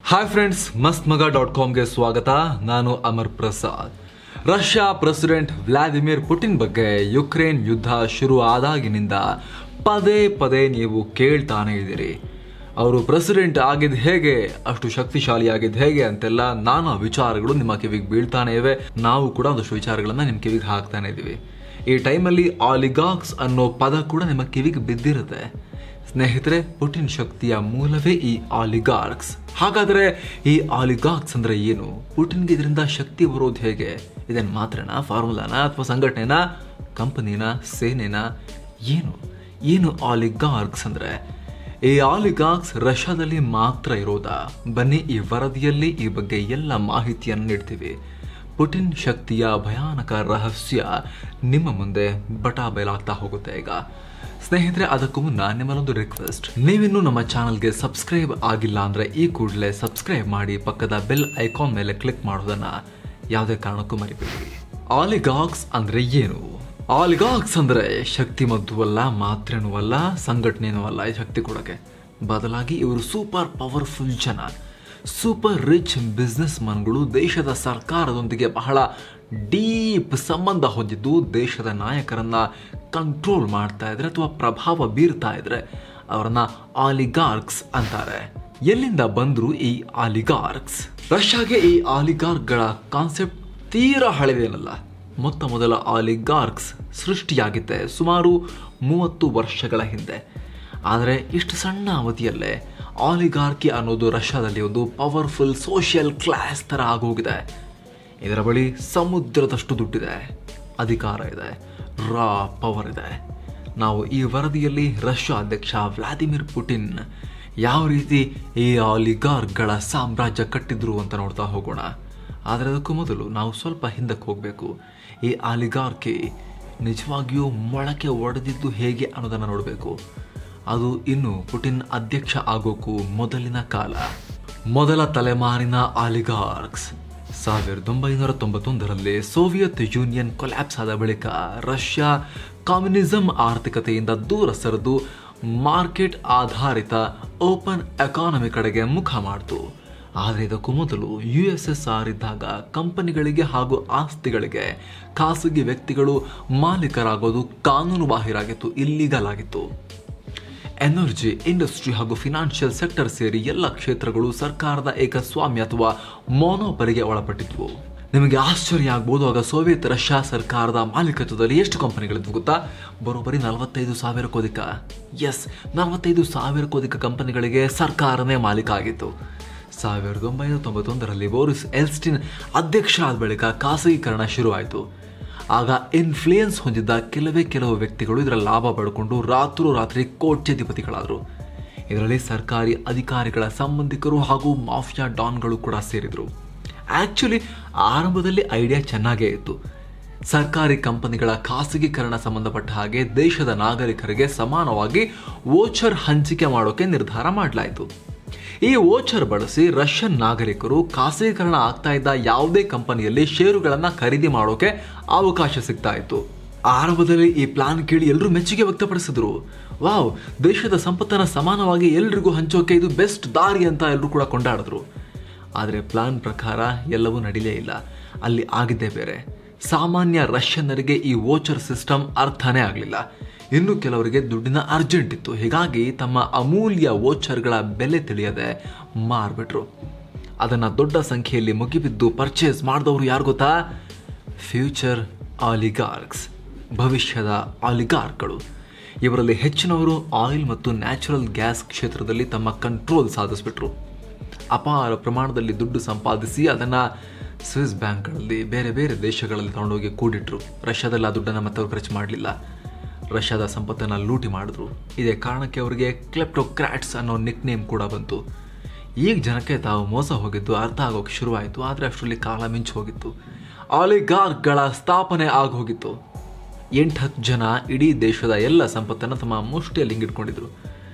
hi friends ಮಸ್ತ್ ಮಗ dot ಕಾಮ್ಗೆ ಸ್ವಾಗತ ನಾನು Amar Prasad Russia president Vladimir Putin ಬಗ್ಗೆ ಯುಕ್ರೇನ್ ಯುದ್ಧ ಶುರು ಆದಾಗಿನಿಂದ ಪದೇ ಪದೇ ನೀವು ಕೇಳ್ತಾನೆ ಇದ್ದೀರಿ ಅವರು ಪ್ರೆಸಿಡೆಂಟ್ ಆಗಿದ್ ಹೇಗೆ ಅಷ್ಟು ಶಕ್ತಿಶಾಲಿಯಾಗಿದ್ದು ಹೇಗೆ ಅಂತೆಲ್ಲ ನಾನಾ ವಿಚಾರಗಳು ನಿಮ್ಮ ಕಿವಿಗೆ ಬೀಳ್ತಾನೆ ಇವೆ ನಾವು ಕೂಡ ಒಂದಷ್ಟು ವಿಚಾರಗಳನ್ನ ನಿಮ್ಮ ಕಿವಿಗೆ ಹಾಕ್ತಾನೆ ಇದೀವಿ ಈ ಟೈಮಲ್ಲಿ ಆಲಿಗಾಕ್ಸ್ ಅನ್ನೋ ಪದ ಕೂಡ ನಿಮ್ಮ ಕಿವಿಗೆ ಬಿದ್ದಿರುತ್ತೆ ಸ್ನೇಹಿತರೆ ಪುಟಿನ್ ಶಕ್ತಿಯ ಮೂಲವೇ ಈ ಆಲಿಗಾರ್ಕ್ಸ್ ಹಾಗಾದ್ರೆ ಈ ಆಲಿಗಾರ್ಕ್ಸ್ ಅಂದ್ರೆ ಏನು ಪುಟಿನ್ಗೆ ಇದರಿಂದ ಶಕ್ತಿ ಬರೋದು ಹೇಗೆ ಇದನ್ ಮಾತ್ರನಾ ಫಾರ್ಮುಲಾನ ಅಥವಾ ಸಂಘಟನೆನ ಕಂಪನಿನ ಸೇನೆನ ಏನು ಏನು ಆಲಿಗಾರ್ಕ್ಸ್ ಅಂದ್ರೆ ಈ ಆಲಿಗಾರ್ಕ್ಸ್ ರಷ್ಯಾದಲ್ಲಿ ಮಾತ್ರ ಇರೋದಾ ಬನ್ನಿ ಈ ವರದಿಯಲ್ಲಿ ಈ ಬಗ್ಗೆ ಎಲ್ಲ ಮಾಹಿತಿಯನ್ನು ನೀಡ್ತೀವಿ ಪುಟಿನ್ ಶಕ್ತಿಯ ಭಯಾನಕ ರಹಸ್ಯ ನಿಮ್ಮ ಮುಂದೆ ಬಟಾ ಬಯಲಾಗ್ತಾ ಹೋಗುತ್ತೆ ಈಗ ಸ್ನೇಹಿತರೆ ಅದಕ್ಕೂ ಮುನ್ನ ನಿಮ್ಮಲ್ಲೊಂದು ರಿಕ್ವೆಸ್ಟ್ ನೀವಿನ್ನೂ ನಮ್ಮ ಚಾನಲ್ಗೆ ಸಬ್ಸ್ಕ್ರೈಬ್ ಆಗಿಲ್ಲ ಅಂದ್ರೆ ಈ ಕೂಡಲೇ ಸಬ್ಸ್ಕ್ರೈಬ್ ಮಾಡಿ ಪಕ್ಕದ ಬೆಲ್ ಐಕಾನ್ ಮೇಲೆ ಕ್ಲಿಕ್ ಮಾಡೋದನ್ನ ಯಾವುದೇ ಕಾರಣಕ್ಕೂ ಮರಿಬೇಡಿ ಆಲಿಗಾಕ್ಸ್ ಅಂದ್ರೆ ಏನು ಆಲಿಗಾಕ್ಸ್ ಅಂದ್ರೆ ಶಕ್ತಿ ಮದ್ದು ಅಲ್ಲ ಮಾತ್ರೇನೂ ಅಲ್ಲ ಸಂಘಟನೆನೂ ಅಲ್ಲ ಈ ಶಕ್ತಿ ಕೊಡಕ್ಕೆ ಬದಲಾಗಿ ಇವರು ಸೂಪರ್ ಪವರ್ಫುಲ್ ಜನ ಸೂಪರ್ ರಿಚ್ ಬಿಸ್ನೆಸ್ ಮನ್ಗಳು ದೇಶದ ಸರ್ಕಾರದೊಂದಿಗೆ ಬಹಳ ಡೀಪ್ ಸಂಬಂಧ ಹೊಂದಿದ್ದು ದೇಶದ ನಾಯಕರನ್ನ ಕಂಟ್ರೋಲ್ ಮಾಡ್ತಾ ಇದ್ರೆ ಅಥವಾ ಪ್ರಭಾವ ಬೀರ್ತಾ ಇದ್ರೆ ಅವರನ್ನ ಆಲಿಗಾರ್ಕ್ಸ್ ಅಂತಾರೆ ಎಲ್ಲಿಂದ ಬಂದ್ರು ಈ ಆಲಿಗಾರ್ಕ್ಸ್ ರಷ್ಯಾಗೆ ಈ ಆಲಿಗಾರ್ಕ್ಗಳ ಕಾನ್ಸೆಪ್ಟ್ ತೀರಾ ಹಳೆದೇನಲ್ಲ ಮೊತ್ತ ಮೊದಲ ಆಲಿಗಾರ್ಕ್ಸ್ ಸೃಷ್ಟಿಯಾಗಿದ್ದೆ ಸುಮಾರು ಮೂವತ್ತು ವರ್ಷಗಳ ಹಿಂದೆ ಆದರೆ ಇಷ್ಟು ಸಣ್ಣ ಅವಧಿಯಲ್ಲೇ ಆಲಿಗಾರ್ಕಿ ಅನ್ನೋದು ರಷ್ಯಾದಲ್ಲಿ ಒಂದು ಪವರ್ಫುಲ್ ಸೋಷಿಯಲ್ ಕ್ಲಾಸ್ ಥರ ಆಗೋಗಿದೆ ಇದರ ಬಳಿ ಸಮುದ್ರದಷ್ಟು ದುಡ್ಡಿದೆ ಅಧಿಕಾರ ಇದೆ ರಾ ಪವರ್ ಇದೆ ನಾವು ಈ ವರದಿಯಲ್ಲಿ ರಷ್ಯಾ ಅಧ್ಯಕ್ಷ ವ್ಲಾದಿಮಿರ್ ಪುಟಿನ್ ಯಾವ ರೀತಿ ಈ ಆಲಿಗಾರ್ಕ್ಗಳ ಸಾಮ್ರಾಜ್ಯ ಕಟ್ಟಿದ್ರು ಅಂತ ನೋಡ್ತಾ ಹೋಗೋಣ ಆದರೆ ಅದಕ್ಕೂ ಮೊದಲು ನಾವು ಸ್ವಲ್ಪ ಹಿಂದಕ್ಕೆ ಹೋಗಬೇಕು ಈ ಆಲಿಗಾರ್ಕಿ ನಿಜವಾಗಿಯೂ ಮೊಳಕೆ ಒಡೆದಿದ್ದು ಹೇಗೆ ಅನ್ನೋದನ್ನು ನೋಡಬೇಕು ಅದು ಇನ್ನು ಪುಟಿನ್ ಅಧ್ಯಕ್ಷ ಆಗೋಕ್ಕೂ ಮೊದಲಿನ ಕಾಲ ಮೊದಲ ತಲೆಮಾರಿನ ಆಲಿಗಾರ್ಕ್ಸ್ ಸಾವಿರದ ಒಂಬೈನೂರ ತೊಂಬತ್ತೊಂದರಲ್ಲಿ ಸೋವಿಯತ್ ಯೂನಿಯನ್ ಕೊಲ್ಯಾಪ್ಸ್ ಆದ ಬಳಿಕ ರಷ್ಯಾ ಕಮ್ಯುನಿಸಂ ಆರ್ಥಿಕತೆಯಿಂದ ದೂರ ಸರಿದು ಮಾರ್ಕೆಟ್ ಆಧಾರಿತ ಓಪನ್ ಎಕಾನಮಿ ಕಡೆಗೆ ಮುಖ ಮಾಡಿತು ಆದರೆ ಇದಕ್ಕೂ ಮೊದಲು ಯು ಎಸ್ ಎಸ್ ಆರ್ ಇದ್ದಾಗ ಕಂಪನಿಗಳಿಗೆ ಹಾಗೂ ಆಸ್ತಿಗಳಿಗೆ ಖಾಸಗಿ ವ್ಯಕ್ತಿಗಳು ಮಾಲೀಕರಾಗೋದು ಕಾನೂನು ಬಾಹಿರಾಗಿತ್ತು ಇಲ್ಲಿಗಲ್ ಆಗಿತ್ತು ಎನರ್ಜಿ ಇಂಡಸ್ಟ್ರಿ ಹಾಗೂ ಫಿನಾನ್ಷಿಯಲ್ ಸೆಕ್ಟರ್ ಸೇರಿ ಎಲ್ಲ ಕ್ಷೇತ್ರಗಳು ಸರ್ಕಾರದ ಏಕಸ್ವಾಮ್ಯ ಅಥವಾ ಮೋನೋಪರಿಗೆ ಒಳಪಟ್ಟಿದ್ವು ನಿಮಗೆ ಆಶ್ಚರ್ಯ ಆಗ್ಬೋದು ಆಗ ಸೋವಿಯತ್ ರಷ್ಯಾ ಸರ್ಕಾರದ ಮಾಲೀಕತ್ವದಲ್ಲಿ ಎಷ್ಟು ಕಂಪನಿಗಳಿದ್ವು ಗೊತ್ತಾ ಬರೋಬ್ಬರಿ ನಲವತ್ತೈದು ಸಾವಿರಕ್ಕೋಧಿಕ ಎಸ್ ನಲವತ್ತೈದು ಸಾವಿರಕ್ಕೋಧಿಕ ಕಂಪನಿಗಳಿಗೆ ಸರ್ಕಾರನೇ ಮಾಲೀಕ ಆಗಿತ್ತು ಸಾವಿರದ ಒಂಬೈನೂರ ತೊಂಬತ್ತೊಂದರಲ್ಲಿ ಬೋರಿಸ್ ಎಲ್ಸ್ಟಿನ್ ಅಧ್ಯಕ್ಷರಾದ ಬಳಿಕ ಖಾಸಗೀಕರಣ ಶುರುವಾಯಿತು ಆಗ ಇನ್ಫ್ಲೂಯೆನ್ಸ್ ಹೊಂದಿದ್ದ ಕೆಲವೇ ಕೆಲವು ವ್ಯಕ್ತಿಗಳು ಇದರ ಲಾಭ ಪಡ್ಕೊಂಡು ರಾತ್ರೋರಾತ್ರಿ ಕೋಟ್ಯಧಿಪತಿಗಳಾದರು ಇದರಲ್ಲಿ ಸರ್ಕಾರಿ ಅಧಿಕಾರಿಗಳ ಸಂಬಂಧಿಕರು ಹಾಗೂ ಮಾಫಿಯಾ ಡಾನ್ಗಳು ಕೂಡ ಸೇರಿದರು ಆಕ್ಚುಲಿ ಆರಂಭದಲ್ಲಿ ಐಡಿಯಾ ಚೆನ್ನಾಗೇ ಇತ್ತು ಸರ್ಕಾರಿ ಕಂಪನಿಗಳ ಖಾಸಗೀಕರಣ ಸಂಬಂಧಪಟ್ಟ ಹಾಗೆ ದೇಶದ ನಾಗರಿಕರಿಗೆ ಸಮಾನವಾಗಿ ವೋಚರ್ ಹಂಚಿಕೆ ಮಾಡೋಕೆ ನಿರ್ಧಾರ ಮಾಡಲಾಯಿತು ಈ ವೋಚರ್ ಬಳಸಿ ರಷ್ಯನ್ ನಾಗರಿಕರು ಖಾಸಗೀಕರಣ ಆಗ್ತಾ ಇದ್ದ ಯಾವುದೇ ಕಂಪನಿಯಲ್ಲಿ ಷೇರುಗಳನ್ನು ಖರೀದಿ ಮಾಡೋಕೆ ಅವಕಾಶ ಸಿಗ್ತಾ ಇತ್ತು ಆರಂಭದಲ್ಲಿ ಈ ಪ್ಲಾನ್ ಕೇಳಿ ಎಲ್ಲರೂ ಮೆಚ್ಚುಗೆ ವ್ಯಕ್ತಪಡಿಸಿದ್ರು ವಾವ್ ದೇಶದ ಸಂಪತ್ತನ್ನು ಸಮಾನವಾಗಿ ಎಲ್ರಿಗೂ ಹಂಚೋಕೆ ಇದು ಬೆಸ್ಟ್ ದಾರಿ ಅಂತ ಎಲ್ಲರೂ ಕೂಡ ಕೊಂಡಾಡಿದ್ರು ಆದರೆ ಪ್ಲಾನ್ ಪ್ರಕಾರ ಎಲ್ಲವೂ ನಡೀಲೇ ಇಲ್ಲ ಅಲ್ಲಿ ಆಗಿದ್ದೇ ಬೇರೆ ಸಾಮಾನ್ಯ ರಷ್ಯನ್ನರಿಗೆ ಈ ವೋಚರ್ ಸಿಸ್ಟಮ್ ಅರ್ಥನೇ ಆಗಲಿಲ್ಲ ಇನ್ನು ಕೆಲವರಿಗೆ ದುಡ್ಡಿನ ಅರ್ಜೆಂಟ್ ಇತ್ತು ಹೀಗಾಗಿ ತಮ್ಮ ಅಮೂಲ್ಯ ವೋಚರ್ಗಳ ಬೆಲೆ ತಿಳಿಯದೆ ಮಾರ್ಬಿಟ್ರು ಅದನ್ನು ದೊಡ್ಡ ಸಂಖ್ಯೆಯಲ್ಲಿ ಮುಗಿಬಿದ್ದು ಪರ್ಚೇಸ್ ಮಾಡಿದವರು ಯಾರು ಗೊತ್ತಾ ಫ್ಯೂಚರ್ ಆಲಿಗಾರ್ಕ್ಸ್ ಭವಿಷ್ಯದ ಆಲಿಗಾರ್ಕ್ಗಳು ಇವರಲ್ಲಿ ಹೆಚ್ಚಿನವರು ಆಯಿಲ್ ಮತ್ತು ನ್ಯಾಚುರಲ್ ಗ್ಯಾಸ್ ಕ್ಷೇತ್ರದಲ್ಲಿ ತಮ್ಮ ಕಂಟ್ರೋಲ್ ಸಾಧಿಸ್ಬಿಟ್ರು ಅಪಾರ ಪ್ರಮಾಣದಲ್ಲಿ ದುಡ್ಡು ಸಂಪಾದಿಸಿ ಅದನ್ನು ಸ್ವಿಸ್ ಬ್ಯಾಂಕ್ಗಳಲ್ಲಿ ಬೇರೆ ಬೇರೆ ದೇಶಗಳಲ್ಲಿ ತಗೊಂಡೋಗಿ ಕೂಡಿಟ್ರು ರಷ್ಯಾದಲ್ಲಿ ಆ ದುಡ್ಡನ್ನು ಮತ್ತೆ ಅವ್ರು ಖರ್ಚು ಮಾಡಲಿಲ್ಲ ರಷ್ಯಾದ ಸಂಪತ್ತನ್ನು ಲೂಟಿ ಮಾಡಿದ್ರು ಇದೇ ಕಾರಣಕ್ಕೆ ಅವರಿಗೆ ಕ್ಲೆಪ್ಟೋಕ್ರಾಟ್ಸ್ ಅನ್ನೋ ನಿಕ್ ನೇಮ್ ಕೂಡ ಬಂತು ಈಗ ಜನಕ್ಕೆ ತಾವು ಮೋಸ ಹೋಗಿದ್ದು ಅರ್ಥ ಆಗೋಕೆ ಶುರುವಾಯಿತು ಆದರೆ ಅಷ್ಟರಲ್ಲಿ ಕಾಲ ಮಿಂಚು ಹೋಗಿತ್ತು ಆಲಿಗಾರ್ಕ್ಗಳ ಸ್ಥಾಪನೆ ಆಗೋಗಿತ್ತು ಎಂಟು ಹತ್ತು ಜನ ಇಡೀ ದೇಶದ ಎಲ್ಲ ಸಂಪತ್ತನ್ನು ತಮ್ಮ ಮುಷ್ಟಿಯಲ್ಲಿ ಹಿಂಗಿಟ್ಕೊಂಡಿದ್ರು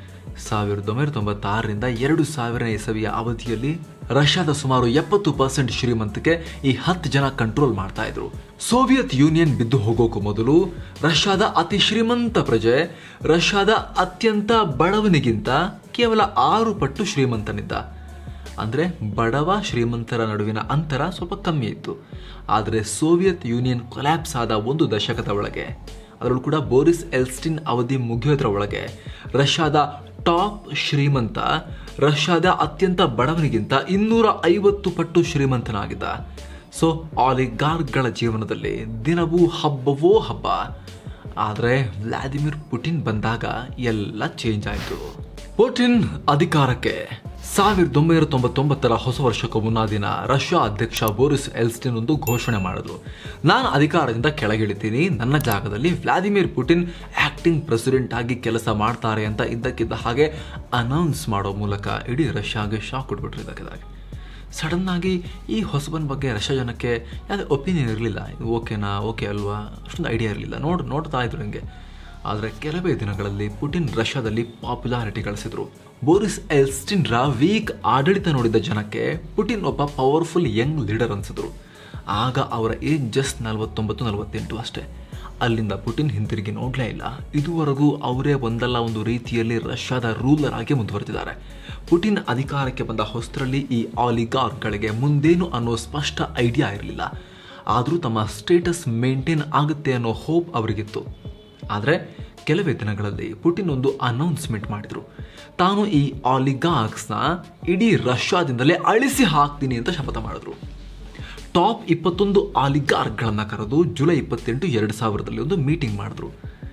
ಸಾವಿರದ ಒಂಬೈನೂರ ತೊಂಬತ್ತಾರರಿಂದ ಎರಡು ಸಾವಿರನೇ ಇಸವಿಯ ಅವಧಿಯಲ್ಲಿ ರಷ್ಯಾದ ಸುಮಾರು ಎಪ್ಪತ್ತು ಪರ್ಸೆಂಟ್ ಶ್ರೀಮಂತಿಕೆ ಈ ಹತ್ತು ಜನ ಕಂಟ್ರೋಲ್ ಮಾಡ್ತಾ ಇದ್ರು ಸೋವಿಯತ್ ಯೂನಿಯನ್ ಬಿದ್ದು ಹೋಗೋಕು ಮೊದಲು ರಷ್ಯಾದ ಅತಿ ಶ್ರೀಮಂತ ಪ್ರಜೆ ರಷ್ಯಾದ ಅತ್ಯಂತ ಬಡವನಿಗಿಂತ ಕೇವಲ ಆರು ಪಟ್ಟು ಶ್ರೀಮಂತನಿದ್ದ ಅಂದರೆ ಬಡವ ಶ್ರೀಮಂತರ ನಡುವಿನ ಅಂತರ ಸ್ವಲ್ಪ ಕಮ್ಮಿ ಇತ್ತು ಆದರೆ ಸೋವಿಯತ್ ಯೂನಿಯನ್ ಕೊಲ್ಯಾಪ್ಸ್ ಆದ ಒಂದು ದಶಕದ ಒಳಗೆ ಅದರಲ್ಲೂ ಕೂಡ ಬೋರಿಸ್ ಎಲ್ಸ್ಟಿನ್ ಅವಧಿ ಮುಗಿಯೋದ್ರ ಒಳಗೆ ರಷ್ಯಾದ ಟಾಪ್ ಶ್ರೀಮಂತ ರಷ್ಯಾದ ಅತ್ಯಂತ ಬಡವನಿಗಿಂತ ಇನ್ನೂರ ಐವತ್ತು ಪಟ್ಟು ಶ್ರೀಮಂತನಾಗಿದ್ದ ಸೊ ಆಲಿಗಾರ್ಗಳ ಜೀವನದಲ್ಲಿ ದಿನವೂ ಹಬ್ಬವೋ ಹಬ್ಬ ಆದರೆ ವ್ಲಾದಿಮಿರ್ ಪುಟಿನ್ ಬಂದಾಗ ಎಲ್ಲ ಚೇಂಜ್ ಆಯಿತು ಪುಟಿನ್ ಅಧಿಕಾರಕ್ಕೆ ಸಾವಿರದ ಒಂಬೈನೂರ ತೊಂಬತ್ತೊಂಬತ್ತರ ಹೊಸ ವರ್ಷಕ್ಕೂ ಮುನ್ನ ದಿನ ರಷ್ಯಾ ಅಧ್ಯಕ್ಷ ಬೋರಿಸ್ ಎಲ್ಸ್ಟಿನ್ ಒಂದು ಘೋಷಣೆ ಮಾಡಿದ್ರು ನಾನು ಅಧಿಕಾರದಿಂದ ಕೆಳಗಿಳಿತೀನಿ ನನ್ನ ಜಾಗದಲ್ಲಿ ವ್ಲಾದಿಮಿರ್ ಪುಟಿನ್ ಆಕ್ಟಿಂಗ್ ಪ್ರೆಸಿಡೆಂಟ್ ಆಗಿ ಕೆಲಸ ಮಾಡ್ತಾರೆ ಅಂತ ಇದ್ದಕ್ಕಿದ್ದ ಹಾಗೆ ಅನೌನ್ಸ್ ಮಾಡೋ ಮೂಲಕ ಇಡೀ ರಷ್ಯಾಗೆ ಶಾಕ್ ಕೊಟ್ಬಿಟ್ರು ಇದಕ್ಕಿದ್ದಾಗೆ ಸಡನ್ ಆಗಿ ಈ ಹೊಸಬನ ಬಗ್ಗೆ ರಷ್ಯಾ ಜನಕ್ಕೆ ಯಾವುದೇ ಒಪಿನಿಯನ್ ಇರಲಿಲ್ಲ ಇದು ಓಕೆನಾ ಓಕೆ ಅಲ್ವಾ ಅಷ್ಟೊಂದು ಐಡಿಯಾ ಇರಲಿಲ್ಲ ನೋಡ್ ನೋಡ್ತಾ ಇದ್ರು ಹಿಂಗೆ ಆದರೆ ಕೆಲವೇ ದಿನಗಳಲ್ಲಿ ಪುಟಿನ್ ರಷ್ಯಾದಲ್ಲಿ ಪಾಪ್ಯುಲಾರಿಟಿ ಗಳಿಸಿದ್ರು ಬೋರಿಸ್ ಎಲ್ಸ್ಟಿನ್ರ ವೀಕ್ ಆಡಳಿತ ನೋಡಿದ ಜನಕ್ಕೆ ಪುಟಿನ್ ಒಬ್ಬ ಪವರ್ಫುಲ್ ಯಂಗ್ ಲೀಡರ್ ಅನ್ಸಿದ್ರು ಆಗ ಅವರ ಏಜ್ ಜಸ್ಟ್ ನಲವತ್ತೊಂಬತ್ತು ನಲವತ್ತೆಂಟು ಅಷ್ಟೇ ಅಲ್ಲಿಂದ ಪುಟಿನ್ ಹಿಂತಿರುಗಿ ನೋಡಲೇ ಇಲ್ಲ ಇದುವರೆಗೂ ಅವರೇ ಒಂದಲ್ಲ ಒಂದು ರೀತಿಯಲ್ಲಿ ರಷ್ಯಾದ ರೂಲರ್ ಆಗಿ ಮುಂದುವರೆದಿದ್ದಾರೆ ಪುಟಿನ್ ಅಧಿಕಾರಕ್ಕೆ ಬಂದ ಹೊಸರಲ್ಲಿ ಈ ಆಲಿಗಾರ್ಗಳಿಗೆ ಮುಂದೇನು ಅನ್ನೋ ಸ್ಪಷ್ಟ ಐಡಿಯಾ ಇರಲಿಲ್ಲ ಆದರೂ ತಮ್ಮ ಸ್ಟೇಟಸ್ ಮೇಂಟೈನ್ ಆಗುತ್ತೆ ಅನ್ನೋ ಹೋಪ್ ಅವರಿಗಿತ್ತು ಆದರೆ ಕೆಲವೇ ದಿನಗಳಲ್ಲಿ ಪುಟಿನ್ ಒಂದು ಅನೌನ್ಸ್ಮೆಂಟ್ ಮಾಡಿದರು ತಾನು ಈ ಆಲಿಗಾರ್ಕ್ಸ್ನ ಇಡೀ ರಷ್ಯಾದಿಂದಲೇ ಅಳಿಸಿ ಹಾಕ್ತೀನಿ ಅಂತ ಶಪಥ ಮಾಡಿದ್ರು ಟಾಪ್ ಇಪ್ಪತ್ತೊಂದು ಆಲಿಗಾರ್ಗಳನ್ನು ಕರೆದು ಜುಲೈ ಇಪ್ಪತ್ತೆಂಟು ಎರಡು ಸಾವಿರದಲ್ಲಿ ಒಂದು ಮೀಟಿಂಗ್ ಮಾಡಿದ್ರು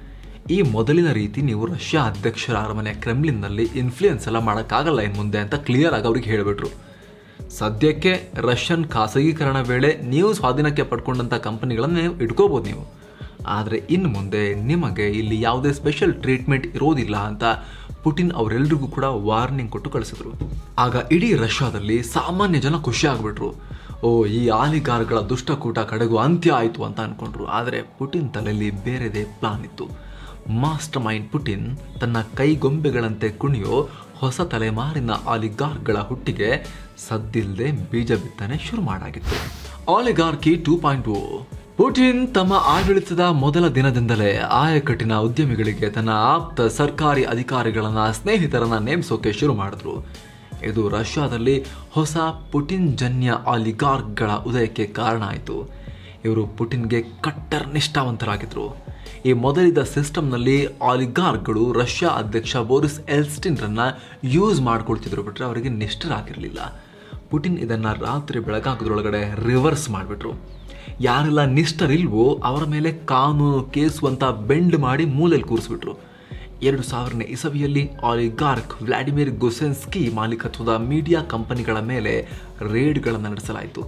ಈ ಮೊದಲಿನ ರೀತಿ ನೀವು ರಷ್ಯಾ ಅಧ್ಯಕ್ಷರ ಅರಮನೆ ಕ್ರೆಮ್ಲಿನ್ನಲ್ಲಿ ಇನ್ಫ್ಲೂಯೆನ್ಸ್ ಎಲ್ಲ ಮಾಡೋಕ್ಕಾಗಲ್ಲ ಇನ್ನು ಮುಂದೆ ಅಂತ ಕ್ಲಿಯರ್ ಆಗಿ ಅವ್ರಿಗೆ ಹೇಳಿಬಿಟ್ರು ಸದ್ಯಕ್ಕೆ ರಷ್ಯನ್ ಖಾಸಗೀಕರಣ ವೇಳೆ ನೀವು ಸ್ವಾಧೀನಕ್ಕೆ ಪಡ್ಕೊಂಡಂಥ ಕಂಪನಿಗಳನ್ನು ನೀವು ಇಟ್ಕೋಬೋದು ನೀವು ಆದರೆ ಇನ್ನು ಮುಂದೆ ನಿಮಗೆ ಇಲ್ಲಿ ಯಾವುದೇ ಸ್ಪೆಷಲ್ ಟ್ರೀಟ್ಮೆಂಟ್ ಇರೋದಿಲ್ಲ ಅಂತ ಪುಟಿನ್ ಅವರೆಲ್ಲರಿಗೂ ಕೂಡ ವಾರ್ನಿಂಗ್ ಕೊಟ್ಟು ಕಳಿಸಿದ್ರು ಆಗ ಇಡೀ ರಷ್ಯಾದಲ್ಲಿ ಸಾಮಾನ್ಯ ಜನ ಖುಷಿ ಆಗ್ಬಿಟ್ರು ಓ ಈ ಆಲಿಗಾರ್ಗಳ ದುಷ್ಟಕೂಟ ಕಡೆಗೂ ಅಂತ್ಯ ಆಯಿತು ಅಂತ ಅನ್ಕೊಂಡ್ರು ಆದರೆ ಪುಟಿನ್ ತಲೆಯಲ್ಲಿ ಬೇರೆದೇ ಪ್ಲಾನ್ ಇತ್ತು ಮಾಸ್ಟರ್ ಮೈಂಡ್ ಪುಟಿನ್ ತನ್ನ ಕೈಗೊಂಬೆಗಳಂತೆ ಕುಣಿಯೋ ಹೊಸ ತಲೆಮಾರಿನ ಆಲಿಗಾರ್ಗಳ ಹುಟ್ಟಿಗೆ ಸದ್ದಿಲ್ಲದೆ ಬೀಜ ಬಿತ್ತನೆ ಶುರು ಮಾಡಾಗಿತ್ತು oligarchy two point O Putin ತಮ್ಮ ಆಡಳಿತದ ಮೊದಲ ದಿನದಿಂದಲೇ ಆಯಕಟ್ಟಿನ ಉದ್ಯಮಿಗಳಿಗೆ ತನ್ನ ಆಪ್ತ ಸರ್ಕಾರಿ ಅಧಿಕಾರಿಗಳನ್ನ ಸ್ನೇಹಿತರನ್ನ ನೇಮಿಸೋಕೆ ಶುರು ಮಾಡಿದ್ರು ಇದು ರಷ್ಯಾದಲ್ಲಿ ಹೊಸ ಪುಟಿನ್ ಜನ್ಯ ಆಲಿಗಾರ್ಗಳ ಉದಯಕ್ಕೆ ಕಾರಣ ಆಯಿತು ಇವರು ಪುಟಿನ್ಗೆ ಕಟ್ಟರ್ ನಿಷ್ಠಾವಂತರಾಗಿದ್ರು ಈ ಮೊದಲಿದ್ದ ಸಿಸ್ಟಮ್ನಲ್ಲಿ ಆಲಿಗಾರ್ಗಳು ರಷ್ಯಾ ಅಧ್ಯಕ್ಷ ಬೋರಿಸ್ ಎಲ್ಸ್ಟಿನ್ರನ್ನ ಯೂಸ್ ಮಾಡ್ಕೊಳ್ತಿದ್ರು ಬಿಟ್ರೆ ಅವರಿಗೆ ನಿಷ್ಠರಾಗಿರಲಿಲ್ಲ ಪುಟಿನ್ ಇದನ್ನು ರಾತ್ರಿ ಬೆಳಗಾಗೋದ್ರೊಳಗಡೆ ರಿವರ್ಸ್ ಮಾಡಿಬಿಟ್ರು ಯಾರೆಲ್ಲ ನಿಷ್ಠರಿಲ್ವೋ ಅವರ ಮೇಲೆ ಕಾನೂನು ಕೇಸು ಅಂತ ಬೆಂಡ್ ಮಾಡಿ ಮೂಲೆಯಲ್ಲಿ ಕೂರಿಸ್ಬಿಟ್ರು ಎರಡು ಸಾವಿರನೇ ಇಸವಿಯಲ್ಲಿ ಆಲಿಗಾರ್ಕ್ ವ್ಲಾಡಿಮಿರ್ ಗುಸೆನ್ಸ್ಕಿ ಮಾಲೀಕತ್ವದ ಮೀಡಿಯಾ ಕಂಪನಿಗಳ ಮೇಲೆ ರೇಡ್ಗಳನ್ನು ನಡೆಸಲಾಯಿತು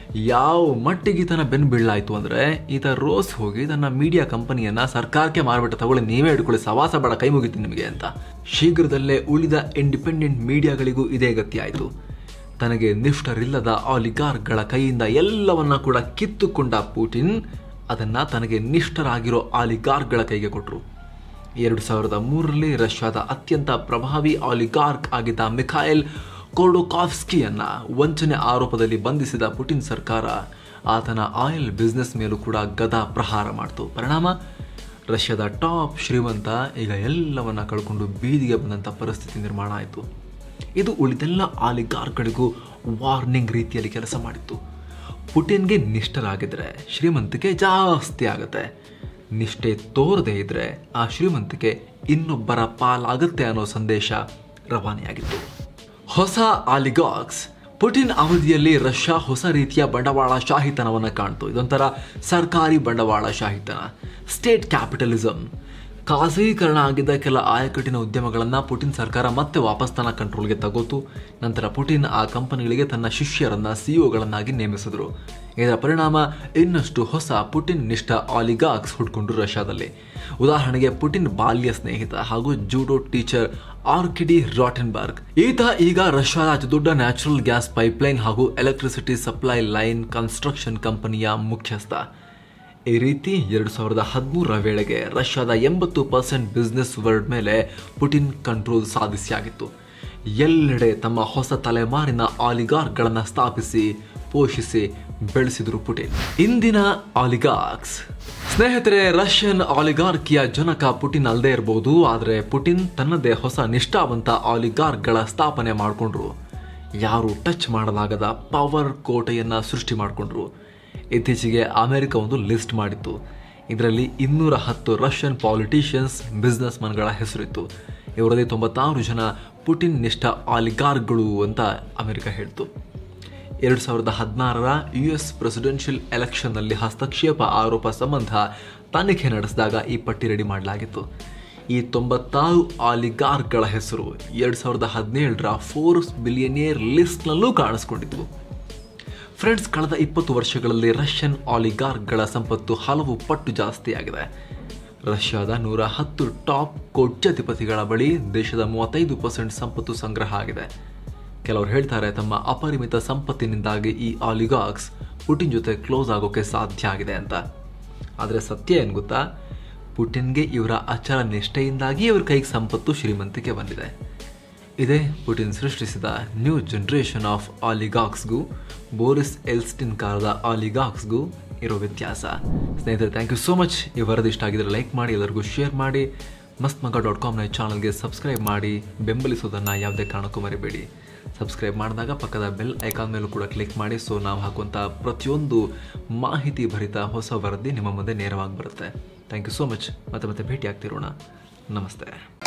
ಯಾವ ಮಟ್ಟಿಗೆ ತನ್ನ ಬೆನ್ನು ಬೀಳಾಯಿತು ಅಂದರೆ ಈತ ರೋಸ್ ಹೋಗಿ ತನ್ನ ಮೀಡಿಯಾ ಕಂಪನಿಯನ್ನ ಸರ್ಕಾರಕ್ಕೆ ಮಾರ್ಬಿಟ್ಟು ತಗೊಳ್ಳಿ ನೀವೇ ಹಿಡ್ಕೊಳ್ಳಿ ಸವಾಸ ಬೇಡ ಕೈ ಮುಗಿತೀನಿ ನಿಮಗೆ ಅಂತ ಶೀಘ್ರದಲ್ಲೇ ಉಳಿದ ಇಂಡಿಪೆಂಡೆಂಟ್ ಮೀಡಿಯಾಗಳಿಗೂ ಇದೇ ಗತಿ ಆಯಿತು ತನಗೆ ನಿಷ್ಠರಿಲ್ಲದ ಆಲಿಗಾರ್ಗಳ ಕೈಯಿಂದ ಎಲ್ಲವನ್ನ ಕೂಡ ಕಿತ್ತುಕೊಂಡ ಪುಟಿನ್ ಅದನ್ನ ತನಗೆ ನಿಷ್ಠರಾಗಿರೋ ಆಲಿಗಾರ್ಗಳ ಕೈಗೆ ಕೊಟ್ಟರು ಎರಡು ಸಾವಿರದ ಮೂರರಲ್ಲಿ ರಷ್ಯಾದ ಅತ್ಯಂತ ಪ್ರಭಾವಿ ಆಲಿಗಾರ್ಕ್ ಆಗಿದ್ದ ಮಿಖಾಯಲ್ ಕೋರ್ಡೋಕಾವ್ಸ್ಕಿಯನ್ನ ವಂಚನೆ ಆರೋಪದಲ್ಲಿ ಬಂಧಿಸಿದ ಪುಟಿನ್ ಸರ್ಕಾರ ಆತನ ಆಯಿಲ್ ಬಿಸ್ನೆಸ್ ಮೇಲೂ ಕೂಡ ಗದಾ ಪ್ರಹಾರ ಮಾಡಿತು ಪರಿಣಾಮ ರಷ್ಯಾದ ಟಾಪ್ ಶ್ರೀಮಂತ ಈಗ ಎಲ್ಲವನ್ನ ಕಳ್ಕೊಂಡು ಬೀದಿಗೆ ಬಂದಂಥ ಪರಿಸ್ಥಿತಿ ನಿರ್ಮಾಣ ಆಯಿತು ಇದು ಉಳಿದೆಲ್ಲ ಆಲಿಗಾರ್ಗಳಿಗೂ ವಾರ್ನಿಂಗ್ ರೀತಿಯಲ್ಲಿ ಕೆಲಸ ಮಾಡಿತ್ತು ಪುಟಿನ್ಗೆ ನಿಷ್ಠರಾಗಿದ್ರೆ ಶ್ರೀಮಂತಿಕೆ ಜಾಸ್ತಿ ಆಗುತ್ತೆ ನಿಷ್ಠೆ ತೋರದೇ ಇದ್ರೆ ಆ ಶ್ರೀಮಂತಿಕೆ ಇನ್ನೊಬ್ಬರ ಪಾಲಾಗುತ್ತೆ ಅನ್ನೋ ಸಂದೇಶ ರವಾನೆಯಾಗಿತ್ತು ಹೊಸ ಆಲಿಗಾಕ್ಸ್ ಪುಟಿನ್ ಅವಧಿಯಲ್ಲಿ ರಷ್ಯಾ ಹೊಸ ರೀತಿಯ ಬಂಡವಾಳ ಶಾಹಿತನವನ್ನು ಕಾಣ್ತು ಇದೊಂಥರ ಸರ್ಕಾರಿ ಬಂಡವಾಳ ಶಾಹಿತನ ಸ್ಟೇಟ್ ಕ್ಯಾಪಿಟಲಿಸಮ್ ಖಾಸಗೀಕರಣ ಆಗಿದ್ದ ಕೆಲ ಆಯಕಟ್ಟಿನ ಉದ್ಯಮಗಳನ್ನು ಪುಟಿನ್ ಸರ್ಕಾರ ಮತ್ತೆ ವಾಪಸ್ ತನ್ನ ಕಂಟ್ರೋಲ್ಗೆ ತಗೋತು ನಂತರ ಪುಟಿನ್ ಆ ಕಂಪನಿಗಳಿಗೆ ತನ್ನ ಶಿಷ್ಯರನ್ನ ಸಿಇಒಗಳನ್ನಾಗಿ ನೇಮಿಸಿದ್ರು ಇದರ ಪರಿಣಾಮ ಇನ್ನಷ್ಟು ಹೊಸ ಪುಟಿನ್ ನಿಷ್ಠ ಆಲಿಗಾಕ್ಸ್ ಹುಡ್ಕೊಂಡ್ರು ರಷ್ಯಾದಲ್ಲಿ ಉದಾಹರಣೆಗೆ ಪುಟಿನ್ ಬಾಲ್ಯ ಸ್ನೇಹಿತ ಹಾಗೂ ಜೂಡೋ ಟೀಚರ್ ಆರ್ಕಿಡಿ ರಾಟೆನ್ಬರ್ಗ್ ಈತ ಈಗ ರಷ್ಯಾದ ಅತಿದೊಡ್ಡ ನ್ಯಾಚುರಲ್ ಗ್ಯಾಸ್ ಪೈಪ್ಲೈನ್ ಹಾಗೂ ಎಲೆಕ್ಟ್ರಿಸಿಟಿ ಸಪ್ಲೈ ಲೈನ್ ಕನ್ಸ್ಟ್ರಕ್ಷನ್ ಕಂಪನಿಯ ಮುಖ್ಯಸ್ಥ ಈ ರೀತಿ ಎರಡು ಸಾವಿರದ ಹದಿಮೂರರ ವೇಳೆಗೆ ರಷ್ಯಾದ ಎಂಬತ್ತು ಪರ್ಸೆಂಟ್ ಬಿಸ್ನೆಸ್ ವರ್ಲ್ಡ್ ಮೇಲೆ ಪುಟಿನ್ ಕಂಟ್ರೋಲ್ ಸಾಧಿಸಿಯಾಗಿತ್ತು ಎಲ್ಲೆಡೆ ತಮ್ಮ ಹೊಸ ತಲೆಮಾರಿನ ಆಲಿಗಾರ್ಗಳನ್ನು ಸ್ಥಾಪಿಸಿ ಪೋಷಿಸಿ ಬೆಳೆಸಿದರು ಪುಟಿನ್ ಇಂದಿನ ಆಲಿಗಾರ್ಕ್ಸ್ ಸ್ನೇಹಿತರೆ ರಷ್ಯನ್ ಆಲಿಗಾರ್ಕಿಯ ಜನಕ ಪುಟಿನ್ ಅಲ್ಲದೆ ಇರಬಹುದು ಆದರೆ ಪುಟಿನ್ ತನ್ನದೇ ಹೊಸ ನಿಷ್ಠಾವಂತ ಆಲಿಗಾರ್ಕ್ಗಳ ಸ್ಥಾಪನೆ ಮಾಡಿಕೊಂಡ್ರು ಯಾರು ಟಚ್ ಮಾಡಲಾಗದ ಪವರ್ ಕೋಟೆಯನ್ನು ಸೃಷ್ಟಿ ಮಾಡಿಕೊಂಡ್ರು ಇತ್ತೀಚೆಗೆ ಅಮೆರಿಕ ಒಂದು ಲಿಸ್ಟ್ ಮಾಡಿತ್ತು ಇದರಲ್ಲಿ ಇನ್ನೂರ ಹತ್ತು ರಷ್ಯನ್ ಪಾಲಿಟಿಷಿಯನ್ಸ್ ಬಿಸ್ನೆಸ್ ಮನ್ಗಳ ಹೆಸರಿತ್ತು ಇವರಲ್ಲಿ ತೊಂಬತ್ತಾರು ಜನ ಪುಟಿನ್ ನಿಷ್ಠ ಆಲಿಗಾರ್ಗಳು ಅಂತ ಅಮೆರಿಕ ಹೇಳ್ತು ಎರಡು ಸಾವಿರದ ಹದಿನಾರರ ಯು ಎಸ್ ಪ್ರೆಸಿಡೆನ್ಷಿಯಲ್ ಎಲೆಕ್ಷನ್ನಲ್ಲಿ ಹಸ್ತಕ್ಷೇಪ ಆರೋಪ ಸಂಬಂಧ ತನಿಖೆ ನಡೆಸಿದಾಗ ಈ ಪಟ್ಟಿ ರೆಡಿ ಮಾಡಲಾಗಿತ್ತು ಈ ತೊಂಬತ್ತಾರು ಆಲಿಗಾರ್ಗಳ ಹೆಸರು ಎರಡು ಸಾವಿರದ ಹದಿನೇಳರ ಫೋರ್ಸ್ ಬಿಲಿಯನಿಯರ್ ಲಿಸ್ಟ್ನಲ್ಲೂ ಕಾಣಿಸ್ಕೊಂಡಿದ್ವು ಫ್ರೆಂಡ್ಸ್ ಕಳೆದ ಇಪ್ಪತ್ತು ವರ್ಷಗಳಲ್ಲಿ ರಷ್ಯನ್ ಆಲಿಗಾರ್ಗಳ ಸಂಪತ್ತು ಹಲವು ಪಟ್ಟು ಜಾಸ್ತಿಯಾಗಿದೆ ರಷ್ಯಾದ ನೂರ ಹತ್ತು ಟಾಪ್ ಕೋಟ್ಯಧಿಪತಿಗಳ ಬಳಿ ದೇಶದ ಮೂವತ್ತೈದು ಪರ್ಸೆಂಟ್ ಸಂಪತ್ತು ಸಂಗ್ರಹ ಆಗಿದೆ ಕೆಲವರು ಹೇಳ್ತಾರೆ ತಮ್ಮ ಅಪರಿಮಿತ ಸಂಪತ್ತಿನಿಂದಾಗಿ ಈ ಆಲಿಗಾಕ್ಸ್ ಪುಟಿನ್ ಜೊತೆ ಕ್ಲೋಸ್ ಆಗೋಕೆ ಸಾಧ್ಯ ಆಗಿದೆ ಅಂತ ಆದರೆ ಸತ್ಯ ಏನು ಗೊತ್ತಾ ಪುಟಿನ್ಗೆ ಇವರ ಅಚಲ ನಿಷ್ಠೆಯಿಂದಾಗಿ ಇವ್ರ ಕೈಗೆ ಸಂಪತ್ತು ಶ್ರೀಮಂತಿಕೆ ಬಂದಿದೆ ಇದೇ ಪುಟಿನ್ ಸೃಷ್ಟಿಸಿದ ನ್ಯೂ ಜನರೇಷನ್ ಆಫ್ ಆಲಿಗಾಕ್ಸ್ಗೂ ಬೋರಿಸ್ ಎಲ್ಸ್ಟಿನ್ ಕಾಲದ ಆಲಿಗಾಕ್ಸ್ಗೂ ಇರೋ ವ್ಯತ್ಯಾಸ ಸ್ನೇಹಿತರೆ ಥ್ಯಾಂಕ್ ಯು ಸೋ ಮಚ್ ಈ ವರದಿ ಇಷ್ಟ ಆಗಿದ್ರೆ ಲೈಕ್ ಮಾಡಿ ಎಲ್ಲರಿಗೂ ಶೇರ್ ಮಾಡಿ ಮಸ್ತ್ ಮಗ ಡಾಟ್ ಕಾಮ್ನ ಚಾನಲ್ಗೆ ಸಬ್ಸ್ಕ್ರೈಬ್ ಮಾಡಿ ಬೆಂಬಲಿಸೋದನ್ನು ಯಾವುದೇ ಕಾರಣಕ್ಕೂ ಮರಿಬೇಡಿ ಸಬ್ಸ್ಕ್ರೈಬ್ ಮಾಡಿದಾಗ ಪಕ್ಕದ ಬೆಲ್ ಐಕಾನ್ ಮೇಲೂ ಕೂಡ ಕ್ಲಿಕ್ ಮಾಡಿ ಸೊ ನಾವು ಹಾಕುವಂಥ ಪ್ರತಿಯೊಂದು ಮಾಹಿತಿ ಭರಿತ ಹೊಸ ವರದಿ ನಿಮ್ಮ ಮುಂದೆ ನೇರವಾಗಿ ಬರುತ್ತೆ ಥ್ಯಾಂಕ್ ಯು ಸೋ ಮಚ್ ಮತ್ತೆ ಮತ್ತೆ ಭೇಟಿ ಆಗ್ತಿರೋಣ ನಮಸ್ತೆ